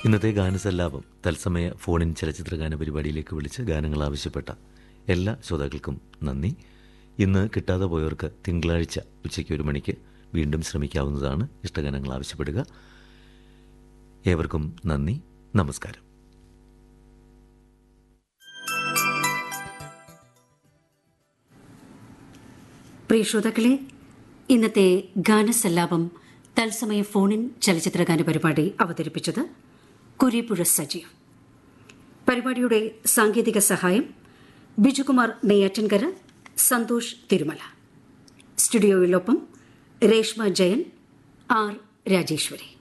ഇന്നത്തെ ഗാനസല്ലാപം തത്സമയ ഫോണിൻ ചലച്ചിത്ര ഗാന പരിപാടിയിലേക്ക് വിളിച്ച് ഗാനങ്ങൾ ആവശ്യപ്പെട്ട എല്ലാ ശ്രോതാക്കൾക്കും നന്ദി ഇന്ന് കിട്ടാതെ പോയവർക്ക് തിങ്കളാഴ്ച ഉച്ചയ്ക്ക് ഒരു മണിക്ക് വീണ്ടും ശ്രമിക്കാവുന്നതാണ് ഇഷ്ടഗാനങ്ങൾ ആവശ്യപ്പെടുക ഏവർക്കും നന്ദി നമസ്കാരം പ്രിയ ശ്രോതാക്കളെ ഇന്നത്തെ ഗാനസല്ലാപം തത്സമയ ഫോണിൻ ചലച്ചിത്ര ഗാന പരിപാടി അവതരിപ്പിച്ചത് കുരിപ്പുഴ സജീവ് പരിപാടിയുടെ സാങ്കേതിക സഹായം ബിജുകുമാർ നെയ്യാറ്റൻകര സന്തോഷ് തിരുമല സ്റ്റുഡിയോയിലൊപ്പം രേഷ്മ ജയൻ ആർ രാജേശ്വരി